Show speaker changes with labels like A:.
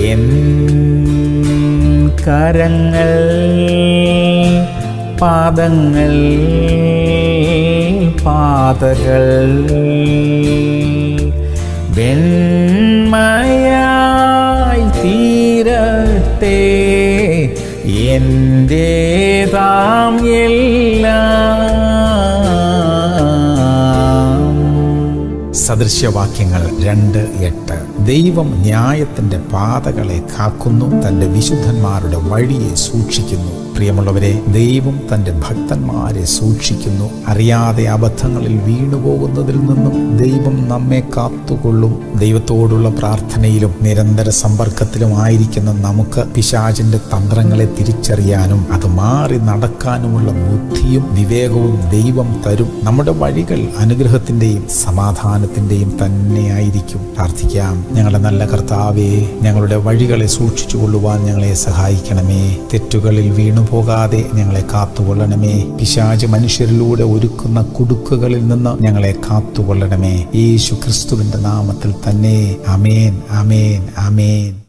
A: N കരങ്ങൾ പാദങ്ങൾ പാതകൾ വെണ്മയായി തീരട്ടെ എൻ്റേതാം എല്ലാം സദൃശ്യവാക്യങ്ങൾ രണ്ട് എട്ട് ദൈവം ന്യായത്തിന്റെ പാതകളെ കാക്കുന്നു തന്റെ വിശുദ്ധന്മാരുടെ വഴിയെ സൂക്ഷിക്കുന്നു പ്രിയമുള്ളവരെ ദൈവം തന്റെ ഭക്തന്മാരെ സൂക്ഷിക്കുന്നു അറിയാതെ അബദ്ധങ്ങളിൽ വീണുപോകുന്നതിൽ നിന്നും ദൈവം നമ്മെ കാത്തുകൊള്ളും ദൈവത്തോടുള്ള പ്രാർത്ഥനയിലും നിരന്തര സമ്പർക്കത്തിലും ആയിരിക്കുന്ന നമുക്ക് പിശാചിന്റെ തന്ത്രങ്ങളെ തിരിച്ചറിയാനും അത് മാറി നടക്കാനുമുള്ള ബുദ്ധിയും വിവേകവും ദൈവം തരും നമ്മുടെ വഴികൾ അനുഗ്രഹത്തിന്റെയും സമാധാനത്തിന്റെയും തന്നെയായിരിക്കും പ്രാർത്ഥിക്കാം ഞങ്ങളുടെ നല്ല കർത്താവേ ഞങ്ങളുടെ വഴികളെ സൂക്ഷിച്ചു കൊള്ളുവാൻ ഞങ്ങളെ സഹായിക്കണമേ തെറ്റുകളിൽ വീണു പോകാതെ ഞങ്ങളെ കാത്തുകൊള്ളണമേ പിശാച് മനുഷ്യരിലൂടെ ഒരുക്കുന്ന കുടുക്കുകളിൽ നിന്ന് ഞങ്ങളെ കാത്തുകൊള്ളണമേ യേശു ക്രിസ്തുവിന്റെ നാമത്തിൽ തന്നെ അമേൻ അമേൻ അമേൻ